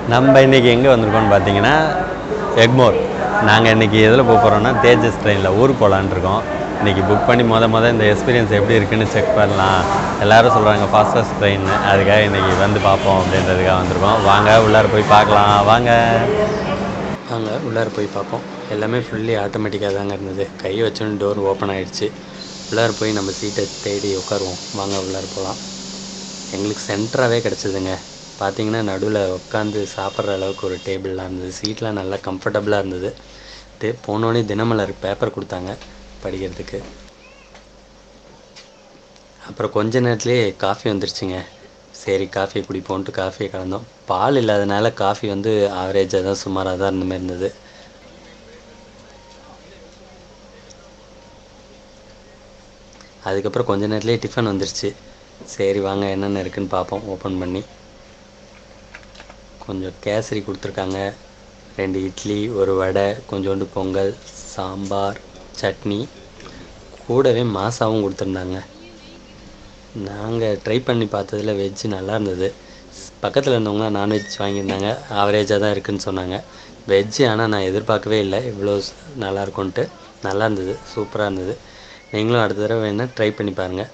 நம்ம இன்னைக்கு எங்கே வந்திருக்கோம்னு பார்த்தீங்கன்னா எக்மோர் நாங்கள் இன்னைக்கு எதில் போக போகிறோம்னா தேஜஸ் ட்ரெயினில் ஊருக்கு போகலான்னு இருக்கோம் இன்னைக்கு புக் பண்ணி மொத மொதல் இந்த எக்ஸ்பீரியன்ஸ் எப்படி இருக்குன்னு செக் பண்ணலாம் எல்லாரும் சொல்கிறாங்க ஃபாஸ்டஸ்ட் ட்ரெயின் அதுக்காக இன்னைக்கு வந்து பார்ப்போம் அப்படின்றதுக்காக வந்திருக்கோம் வாங்க உள்ளார போய் பார்க்கலாம் வாங்க வாங்க உள்ளார போய் பார்ப்போம் எல்லாமே ஃபுல்லி ஆட்டோமேட்டிக்காக தாங்க இருந்தது கை வச்சோன்னு டோர் ஓப்பன் ஆயிடுச்சு உள்ளார போய் நம்ம சீட்டை தேடி உட்காருவோம் வாங்க உள்ளார போகலாம் எங்களுக்கு சென்டராகவே கிடச்சிதுங்க பார்த்தீங்கன்னா நடுவில் உட்காந்து சாப்பிட்ற அளவுக்கு ஒரு டேபிள்லாம் இருந்தது சீட்லாம் நல்லா கம்ஃபர்டபுளாக இருந்தது தே போனோடனே தினமலர் பேப்பர் கொடுத்தாங்க படிக்கிறதுக்கு அப்புறம் கொஞ்ச நேரத்துலேயே காஃபி வந்துருச்சுங்க சரி காஃபி குடிப்போன்ட்டு காஃபியை கலந்தோம் பால் இல்லாதனால காஃபி வந்து ஆவரேஜாக தான் சுமாராக தான் இருந்த மாதிரி இருந்தது அதுக்கப்புறம் கொஞ்ச நேரத்துலேயே டிஃபன் வந்துருச்சு சரி வாங்க என்னென்ன இருக்குன்னு பார்ப்போம் ஓப்பன் பண்ணி கொஞ்சம் கேசரி கொடுத்துருக்காங்க ரெண்டு இட்லி ஒரு வடை கொஞ்சோண்டு பொங்கல் சாம்பார் சட்னி கூடவே மாசாவும் கொடுத்துருந்தாங்க நாங்கள் ட்ரை பண்ணி பார்த்ததுல வெஜ்ஜு நல்லா இருந்தது பக்கத்தில் இருந்தவங்க நான்வெஜ் வாங்கியிருந்தாங்க ஆவரேஜாக தான் இருக்குன்னு சொன்னாங்க வெஜ்ஜு ஆனால் நான் எதிர்பார்க்கவே இல்லை இவ்வளோ ஸ்- நல்லா இருக்கும்ன்ட்டு நல்லா இருந்தது சூப்பராக இருந்தது நீங்களும் அடுத்த தடவை வேணால் ட்ரை பண்ணி பாருங்கள்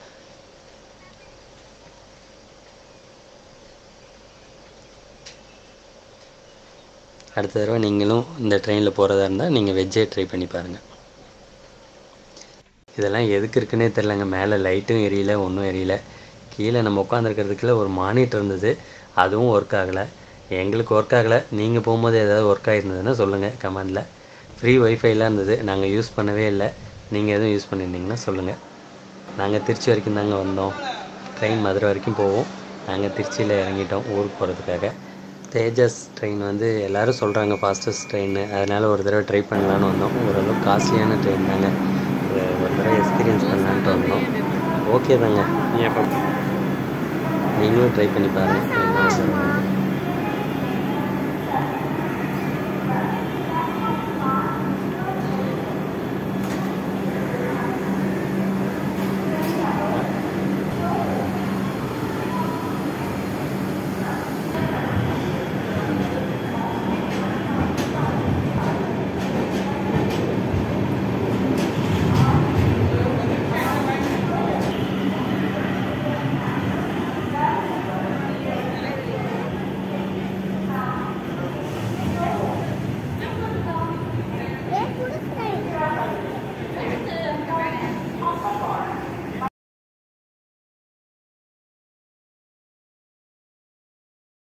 அடுத்த தடவை நீங்களும் இந்த ட்ரெயினில் போகிறதா இருந்தால் நீங்கள் வெஜ்ஜே ட்ரை பண்ணி பாருங்கள் இதெல்லாம் எதுக்கு இருக்குன்னே தெரிலங்க மேலே லைட்டும் எரியல ஒன்றும் எரியல கீழே நம்ம உட்காந்துருக்கிறதுக்குள்ள ஒரு மானிட்டர் இருந்தது அதுவும் ஒர்க் ஆகலை எங்களுக்கு ஒர்க் ஆகலை நீங்கள் போகும்போது ஏதாவது ஒர்க் ஆகிருந்ததுன்னா சொல்லுங்கள் கமெண்டில் ஃப்ரீ ஒய்ஃபைலாம் இருந்தது நாங்கள் யூஸ் பண்ணவே இல்லை நீங்கள் எதுவும் யூஸ் பண்ணியிருந்தீங்கன்னா சொல்லுங்கள் நாங்கள் திருச்சி வரைக்கும் தாங்க வந்தோம் ட்ரெயின் மதுரை வரைக்கும் போவோம் நாங்கள் திருச்சியில் இறங்கிட்டோம் ஊருக்கு போகிறதுக்காக தேஜஸ் ட்ரெயின் வந்து எல்லாரும் சொல்கிறாங்க ஃபாஸ்டஸ்ட் ட்ரெயின் அதனால் ஒரு தடவை ட்ரை பண்ணலான்னு வந்தோம் ஓரளவு காஸ்ட்லியான ட்ரெயின் தாங்க ஒரு ஒரு தடவை எக்ஸ்பீரியன்ஸ் பண்ணலான்ட்டு வந்தோம் ஓகே தாங்க நீங்களும் ட்ரை பண்ணி பாருங்கள்